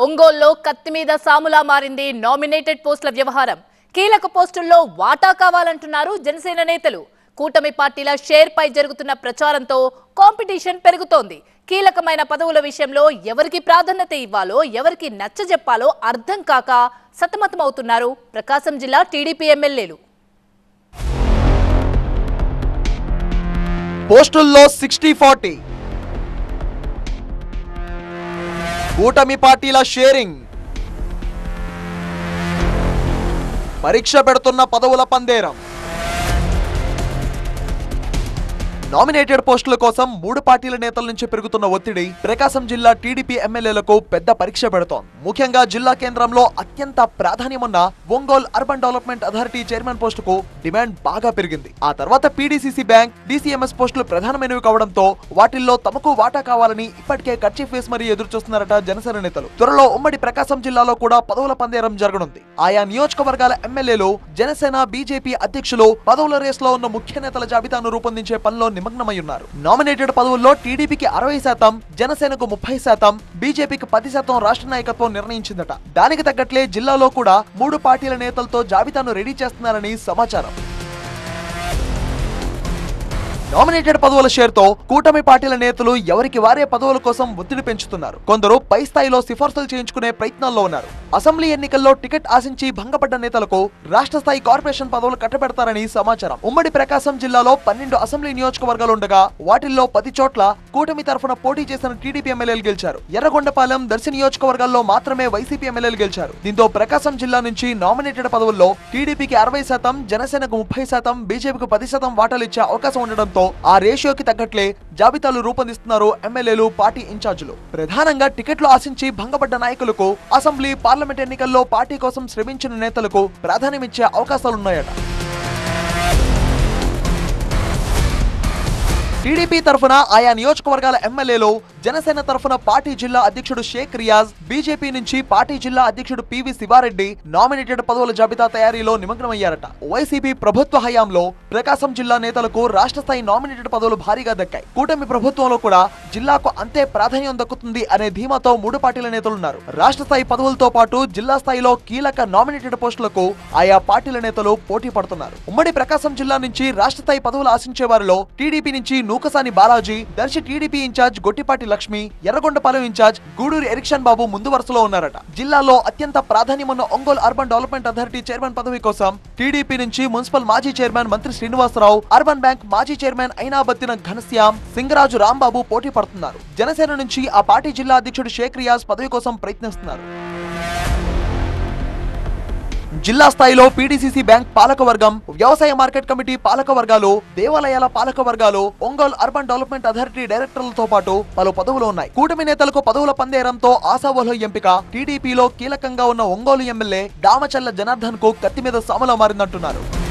ఒంగోలులో కత్తి మీద సాములా మారింది నామినేటెడ్ పోస్టుల వ్యవహారం కీలక పోస్టుల్లో వాటా కావాలంటున్నారు జనసేన నేతలు కూటమి పార్టీల షేర్ పై జరుగుతున్న ప్రచారంతో కాంపిటీషన్ పెరుగుతోంది కీలకమైన పదవుల విషయంలో ఎవరికి ప్రాధాన్యత ఇవ్వాలో ఎవరికి నచ్చజెప్పాలో అర్థం కాక సతమతమవుతున్నారు ప్రకాశం జిల్లా టీడీపీ ఎమ్మెల్యేలు పోస్టుల్లో సిక్స్టీ ఫార్టీ కూటమి పార్టీల షేరింగ్ పరీక్ష పెడుతున్న పదవుల పందేరం నామినేటెడ్ పోస్టుల కోసం మూడు పార్టీల నేతల నుంచి పెరుగుతున్న ఒత్తిడి ప్రకాశం జిల్లా టీడీపీ ఎమ్మెల్యేలకు పెద్ద పరీక్ష పెడుతోంది ముఖ్యంగా జిల్లా కేంద్రంలో అత్యంత ప్రాధాన్యమున్న Ongole urban development authority chairman పోస్టుకు డిమాండ్ బాగా పెరిగింది ఆ తర్వాత పీడీసీసీ బ్యాంక్ డీసీఎంఎస్ పోస్టులు ప్రధానమైనవి కావడంతో వాటిల్లో తమకు వాటా కావాలని ఇప్పటికే ఖర్చు వేసి మరీ ఎదురు చూస్తున్నారట జనసేన నేతలు త్వరలో ఉమ్మడి ప్రకాశం జిల్లాలో కూడా పదవుల పందేరం జరగనుంది ఆయా నియోజకవర్గాల ఎమ్మెల్యేలు జనసేన బీజేపీ అధ్యక్షులు పదవుల రేసులో ఉన్న ముఖ్య నేతల జాబితాను రూపొందించే పనిలో నిమగ్నమై ఉన్నారు నామినేటెడ్ పదవుల్లో టీడీపీకి అరవై శాతం జనసేనకు ముప్పై శాతం బీజేపీకి పది శాతం రాష్ట్ర నాయకత్వం నిర్ణయించిందట దానికి తగ్గట్లే జిల్లాలో కూడా మూడు పార్టీల నేతలతో జాబితాను రెడీ చేస్తున్నారని సమాచారం నామినేటెడ్ పదవుల షేర్తో కూటమి పార్టీల నేతలు ఎవరికి వారే పదవుల కోసం ఒత్తిడి పెంచుతున్నారు కొందరు పై స్థాయిలో సిఫార్సులు చేయించుకునే ప్రయత్నాల్లో ఉన్నారు అసెంబ్లీ ఎన్నికల్లో టికెట్ ఆశించి భంగపడ్డ నేతలకు రాష్ట్ర స్థాయి కార్పొరేషన్ పదవులు కట్టబెడతారని సమాచారం ఉమ్మడి ప్రకాశం జిల్లాలో పన్నెండు అసెంబ్లీ నియోజకవర్గాలు ఉండగా వాటిల్లో పది చోట్ల కూటమి తరఫున పోటీ చేసిన టీడీపీ ఎమ్మెల్యేలు గెలిచారు ఎర్రగొండపాలెం దర్శి నియోజకవర్గాల్లో మాత్రమే వైసీపీ ఎమ్మెల్యేలు గెలిచారు దీంతో ప్రకాశం జిల్లా నుంచి నామినేటెడ్ పదవుల్లో టీడీపీకి అరవై శాతం జనసేనకు ముప్పై శాతం బీజేపీకి పది శాతం వాటాలు ఇచ్చే అవకాశం ఉండడంతో ఆ రేషియోకి తగ్గట్లే జాబితాలు రూపొందిస్తున్నారు ఎమ్మెల్యేలు పార్టీ ఇన్ఛార్జీలు ప్రధానంగా టికెట్లు ఆశించి భంగపడ్డ నాయకులకు అసెంబ్లీ పార్లమెంట్ ఎన్నికల్లో పార్టీ కోసం శ్రమించిన నేతలకు ప్రాధాన్యమిచ్చే అవకాశాలున్నాయట టీడీపీ తరఫున ఆయా నియోజకవర్గాల ఎమ్మెల్యేలు జనసేన తరఫున పార్టీ జిల్లా అధ్యక్షుడు షేక్ రియాజ్ బీజేపీ నుంచి పార్టీ జిల్లా అధ్యక్షుడు పివి శివారెడ్డి నామినేటెడ్ పదవుల జాబితా తయారీలో నిమగ్నమయ్యారట వైసీపీ ప్రభుత్వ హయాంలో ప్రకాశం జిల్లా నేతలకు రాష్ట్ర స్థాయి నామినేటెడ్ పదవులు భారీగా దక్కాయి కూటమి ప్రభుత్వంలో కూడా జిల్లాకు అంతే ప్రాధాన్యం దక్కుతుంది అనే ధీమాతో మూడు పార్టీల నేతలున్నారు రాష్ట్ర స్థాయి పదవులతో పాటు జిల్లా స్థాయిలో కీలక నామినేటెడ్ పోస్టులకు ఆయా పార్టీల నేతలు పోటీ పడుతున్నారు ఉమ్మడి ప్రకాశం జిల్లా నుంచి రాష్ట్ర స్థాయి పదవులు ఆశించే వారిలో టీడీపీ నుంచి Nookasani Balaji Darsi TDP incharge Gottipati Lakshmi Yerragondapalem incharge Guduri Erikshan Babu ముందు వరుసలో ఉన్నారట జిల్లాలో అత్యంత ప్రాధాన్యమున్న Ongole urban development authority chairman పదవి కోసం టీడీపీ నుంచి మున్సిపల్ మాజీ chairman Mantri Srinivasarao urban bank మాజీ చైర్మన్ అయినాబత్తిన ఘనశ్యామ్ సింగరాజు రాంబాబు పోటీ పడుతున్నారు జనసేన నుంచి ఆ పార్టీ జిల్లా అధ్యక్షుడు షేక్ రియాజ్ పదవి కోసం ప్రయత్నిస్తున్నారు జిల్లా స్థాయిలో పీడీసీసీ బ్యాంక్ పాలక వర్గం వ్యవసాయ మార్కెట్ కమిటీ పాలక వర్గాలు దేవాలయాల పాలక వర్గాలు ఒంగోలు అర్బన్ డెవలప్మెంట్ అథారిటీ డైరెక్టర్లతో పాటు పలు పదవులు ఉన్నాయి కూటమి నేతలకు పదవుల పందేరంతో ఆశావహుల ఎంపిక టీడీపీలో కీలకంగా ఉన్న ఒంగోలు ఎమ్మెల్యే దామచల్ల జనార్దన్ కు కత్తి మీద సాములా మారిందంటున్నారు